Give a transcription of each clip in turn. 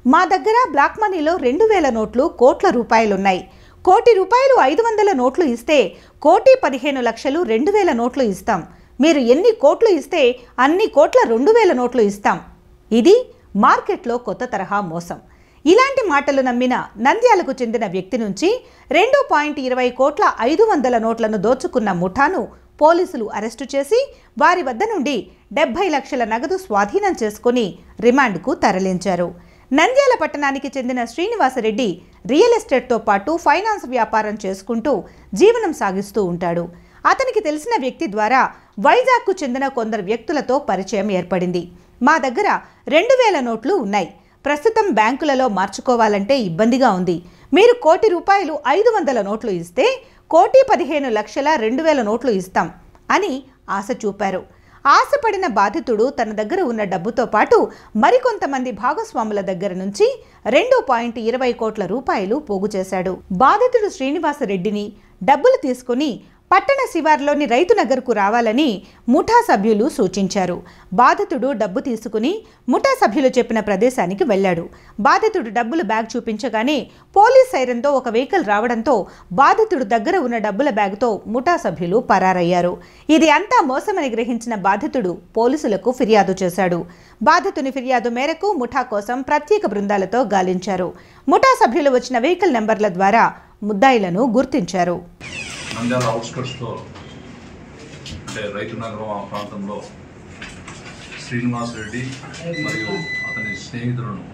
మా దగ్గర బ్లాక్ మనీలో రెండు వేల నోట్లు కోట్ల రూపాయలున్నాయి కోటి రూపాయలు ఐదు వందల నోట్లు ఇస్తే కోటి పదిహేను లక్షలు రెండు వేల నోట్లు ఇస్తాం మీరు ఎన్ని కోట్లు ఇస్తే అన్ని కోట్ల రెండు వేల నోట్లు ఇస్తాం ఇది మార్కెట్లో కొత్త తరహా మోసం ఇలాంటి మాటలు నమ్మిన నంద్యాలకు చెందిన వ్యక్తి నుంచి రెండు పాయింట్ ఇరవై కోట్ల ఐదు వందల నోట్లను దోచుకున్న ముఠాను పోలీసులు అరెస్టు చేసి వారి వద్ద నుండి డెబ్బై లక్షల నగదు స్వాధీనం చేసుకుని రిమాండ్కు తరలించారు నంద్యాల పట్టణానికి చెందిన శ్రీనివాసరెడ్డి రియల్ ఎస్టేట్తో పాటు ఫైనాన్స్ వ్యాపారం చేసుకుంటూ జీవనం సాగిస్తూ ఉంటాడు అతనికి తెలిసిన వ్యక్తి ద్వారా వైజాగ్కు చెందిన కొందరు వ్యక్తులతో పరిచయం ఏర్పడింది మా దగ్గర రెండు వేల నోట్లు ఉన్నాయి ప్రస్తుతం బ్యాంకులలో మార్చుకోవాలంటే ఇబ్బందిగా ఉంది మీరు కోటి రూపాయలు ఐదు వందల నోట్లు ఇస్తే కోటి పదిహేను లక్షల రెండు వేల నోట్లు ఇస్తాం అని ఆశ చూపారు ఆశపడిన బాధితుడు తన దగ్గర ఉన్న డబ్బుతో పాటు మరికొంతమంది భాగస్వాముల దగ్గర నుంచి రెండు పాయింట్ ఇరవై కోట్ల రూపాయలు పోగు చేశాడు బాధితుడు శ్రీనివాసరెడ్డిని డబ్బులు తీసుకుని పట్టణ శివార్లోని రైతు నగర్కు రావాలని ముఠా సభ్యులు సూచించారు బాధితుడు డబ్బు తీసుకుని ముఠా సభ్యులు చెప్పిన ప్రదేశానికి వెళ్ళాడు బాధితుడు డబ్బుల బ్యాగ్ చూపించగానే పోలీస్ సైరన్తో ఒక వెహికల్ రావడంతో బాధితుడు దగ్గర ఉన్న డబ్బుల బ్యాగ్తో ముఠా సభ్యులు పరారయ్యారు ఇది అంతా మోసమని గ్రహించిన బాధితుడు పోలీసులకు ఫిర్యాదు చేశాడు బాధితుని ఫిర్యాదు మేరకు ముఠా కోసం ప్రత్యేక బృందాలతో గాలించారు ముఠా సభ్యులు వచ్చిన వెహికల్ నెంబర్ల ద్వారా ముద్దాయిలను గుర్తించారు నంద్యాల అవుట్స్కట్స్లో అంటే రైతు నగరం ఆ ప్రాంతంలో శ్రీనివాస్ రెడ్డి మరియు అతని స్నేహితులను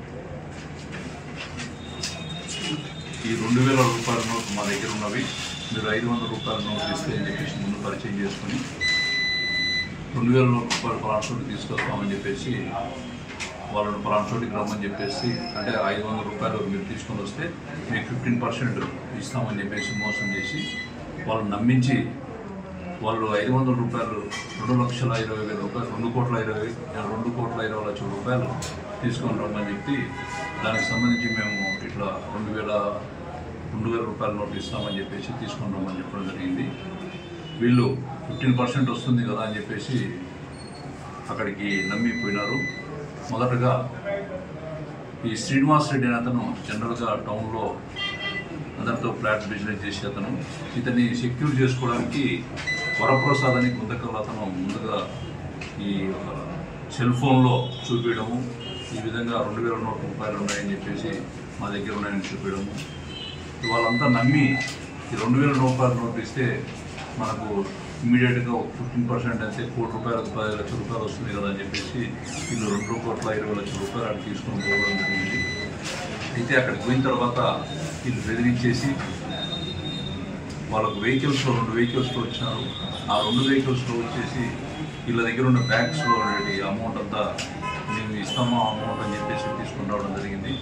ఈ రెండు వేల రూపాయల నోట్ మా దగ్గర ఉన్నవి మీరు ఐదు వందల రూపాయల నోట్ ఇస్తే అని చెప్పేసి ముందు పరిచయం చేసుకుని రెండు వేల రూపాయలు పలానా చోటుకి తీసుకొస్తామని చెప్పేసి వాళ్ళని పలానా చోటికి రమ్మని చెప్పేసి అంటే ఐదు వందల రూపాయలు మీరు తీసుకొని వస్తే మీకు ఫిఫ్టీన్ పర్సెంట్ ఇస్తామని చెప్పేసి మోసం చేసి వాళ్ళని నమ్మించి వాళ్ళు ఐదు వందల రూపాయలు రెండు లక్షల ఇరవై వేల రూపాయలు రెండు కోట్ల ఇరవై రెండు కోట్ల ఇరవై లక్షల రూపాయలు తీసుకొని రమ్మని చెప్పి దానికి సంబంధించి మేము ఇట్లా రెండు వేల రెండు వేల రూపాయల నోటు ఇస్తామని చెప్పేసి తీసుకొని రమ్మని చెప్పడం జరిగింది వీళ్ళు ఫిఫ్టీన్ పర్సెంట్ వస్తుంది కదా అని చెప్పేసి అక్కడికి నమ్మిపోయినారు మొదటగా ఈ శ్రీనివాస్ రెడ్డి అనే అతను జనరల్గా టౌన్లో అందరితో ఫ్లాట్ బిజినెస్ చేసే అతను ఇతన్ని సెక్యూర్ చేసుకోవడానికి వరప్రసాద్ అని గుంతకల్ అతను ముందుగా ఈ సెల్ ఫోన్లో చూపించడము ఈ విధంగా రెండు వేల నూట రూపాయలు ఉన్నాయని చెప్పేసి మా దగ్గర ఉన్నాయని చూపించడము వాళ్ళంతా నమ్మి ఈ రెండు వేల రూపాయల నోటు ఇస్తే మనకు ఇమీడియట్గా ఫిఫ్టీన్ పర్సెంట్ అయితే కోటి రూపాయలకు పది లక్షల రూపాయలు వస్తుంది కదా అని చెప్పేసి వీళ్ళు రెండు కోట్ల ఇరవై లక్షల రూపాయలు అక్కడ తీసుకొని పోవడం జరిగింది అయితే అక్కడికి పోయిన తర్వాత వీళ్ళు బెదిరించేసి వాళ్ళకు వెహికల్స్లో రెండు వెహికల్స్లో వచ్చినారు ఆ రెండు వెహికల్స్లో వచ్చేసి వీళ్ళ దగ్గర ఉన్న బ్యాగ్స్లో ఉండేది అమౌంట్ అంతా మేము ఇస్తామా అమౌంట్ అని చెప్పేసి తీసుకొని రావడం జరిగింది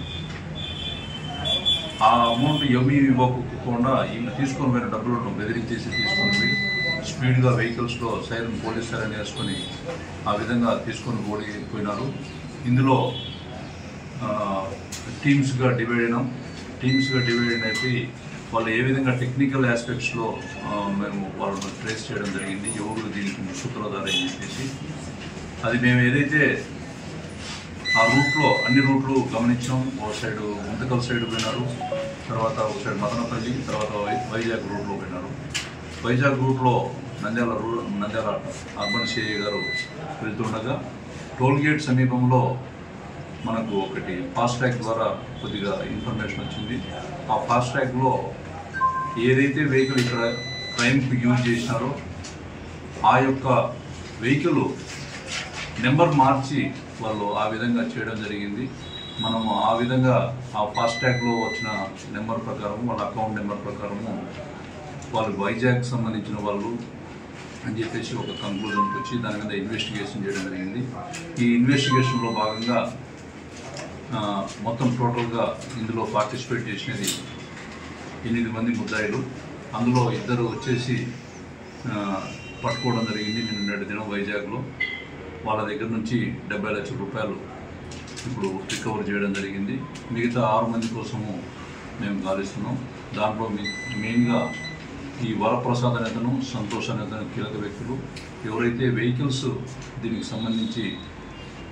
ఆ అమౌంట్ ఏమీ ఇవ్వకుండా వీళ్ళు తీసుకొని పోయిన డబ్బులను బెదిరించేసి తీసుకొని పోయి స్పీడ్గా వెహికల్స్లో సైరన్ పోలీస్ సైరన్ వేసుకొని ఆ విధంగా తీసుకొని పోయి పోయినారు ఇందులో టీమ్స్గా డివైడ్ అయినాం టీమ్స్గా డివైడ్ అయిపోయి వాళ్ళు ఏ విధంగా టెక్నికల్ ఆస్పెక్ట్స్లో మేము వాళ్ళని ట్రేస్ చేయడం జరిగింది ఎవరు దీనికి సూత్రధార అని చెప్పేసి అది మేము ఏదైతే ఆ రూట్లో అన్ని రూట్లు గమనించాం ఒక సైడ్ గుంతకల్ సైడ్ పోయినారు తర్వాత ఒక సైడ్ మదనపల్లి తర్వాత వై- వైజాగ్ రూట్లో పోయినారు వైజాగ్ రూట్లో నంద్యాల రూ నంద్యాల అర్బన్ సిఐ గారు వెళ్తుండగా టోల్ గేట్ సమీపంలో మనకు ఒకటి ఫాస్ట్ ట్రాక్ ద్వారా కొద్దిగా ఇన్ఫర్మేషన్ వచ్చింది ఆ ఫాస్ట్ ట్రాక్లో ఏదైతే వెహికల్ ఇక్కడ క్రైమ్కి యూజ్ చేసినారో ఆ యొక్క వెహికల్ నెంబర్ మార్చి వాళ్ళు ఆ విధంగా చేయడం జరిగింది మనము ఆ విధంగా ఆ ఫాస్ట్ ట్యాగ్లో వచ్చిన నెంబర్ ప్రకారం వాళ్ళ అకౌంట్ నెంబర్ ప్రకారము వాళ్ళు వైజాగ్ సంబంధించిన వాళ్ళు అని చెప్పేసి ఒక కంక్లూజన్కి వచ్చి దాని మీద ఇన్వెస్టిగేషన్ చేయడం జరిగింది ఈ ఇన్వెస్టిగేషన్లో భాగంగా ఆ, మొత్తం టోటల్గా ఇందులో పార్టిసిపేట్ చేసినది ఎనిమిది మంది ముద్దాయిలు అందులో ఇద్దరు వచ్చేసి ఆ, పట్టుకోవడం జరిగింది నిన్నటి దినం వైజాగ్లో వాళ్ళ దగ్గర నుంచి డెబ్బై లక్షల రూపాయలు ఇప్పుడు రికవర్ చేయడం జరిగింది మిగతా ఆరు మంది కోసము మేము గాలిస్తున్నాం దాంట్లో మీ- మెయిన్గా ఈ వరప్రసాద్ అనేతను సంతోష్ అనేతను కీలక వ్యక్తులు ఎవరైతే వెహికల్స్ దీనికి సంబంధించి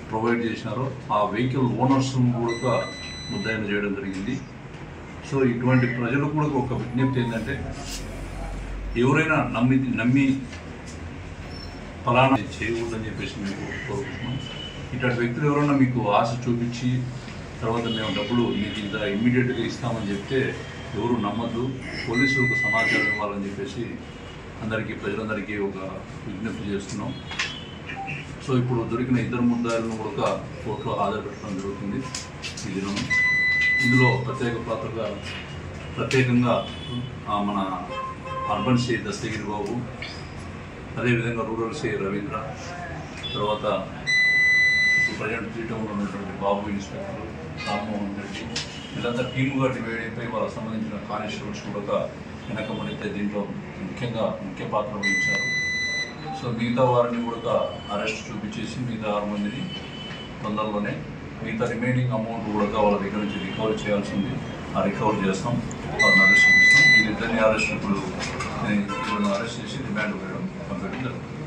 ప్రొవైడ్ చేసినారో ఆ వెహికల్ ఓనర్స్ కూడా ముద్దాయిన చేయడం జరిగింది సో ఇటువంటి ప్రజలు కూడా ఒక విజ్ఞప్తి ఏంటంటే ఎవరైనా నమ్మి నమ్మి ఫలానా చేయకూడదని చెప్పేసి మీకు కోరుకుంటున్నాం ఇట్లాంటి వ్యక్తులు ఎవరైనా మీకు ఆశ చూపించి తర్వాత మేము డబ్బులు మీకు ఇంత ఇమ్మీడియట్గా ఇస్తామని చెప్తే ఎవరు నమ్మద్దు పోలీసులకు సమాచారం ఇవ్వాలని చెప్పేసి అందరికీ ప్రజలందరికీ ఒక విజ్ఞప్తి చేస్తున్నాం సో ఇప్పుడు దొరికిన ఇద్దరు ముద్దాయిలను కూడా కోర్టులో హాజరుపెట్టడం జరుగుతుంది ఈ దినం ఇందులో ప్రత్యేక పాత్రగా ప్రత్యేకంగా ఆ, మన అర్బన్ సి దస్తగిరి బాబు అదేవిధంగా రూరల్ సి రవీంద్ర తర్వాత ఇప్పుడు ప్రజెంట్ త్రీటౌన్లో ఉన్నటువంటి బాబు ఇన్స్పెక్టర్ రామ్మోహన్ రెడ్డి వీళ్ళంతా టీముగా డివైడ్ అయిపోయి వాళ్ళకి సంబంధించిన కానిస్టేబుల్స్ కూడా వెనకబడితే దీంట్లో ముఖ్యంగా ముఖ్య పాత్ర వహించారు సో మిగతా వారిని కూడా అరెస్ట్ చూపించేసి మిగతా ఆరు మందిని తొందరలోనే మిగతా రిమైనింగ్ అమౌంట్ కూడా వాళ్ళ దగ్గర నుంచి రికవర్ చేయాల్సింది ఆ రికవర్ చేస్తాం వారిని అరెస్ట్ చేస్తాం వీళ్ళిద్దరిని అరెస్ట్ ఇప్పుడు నేను వీళ్ళని అరెస్ట్ చేసి రిమాండ్ వేయడం కంప్లీట్ జరుగుతుంది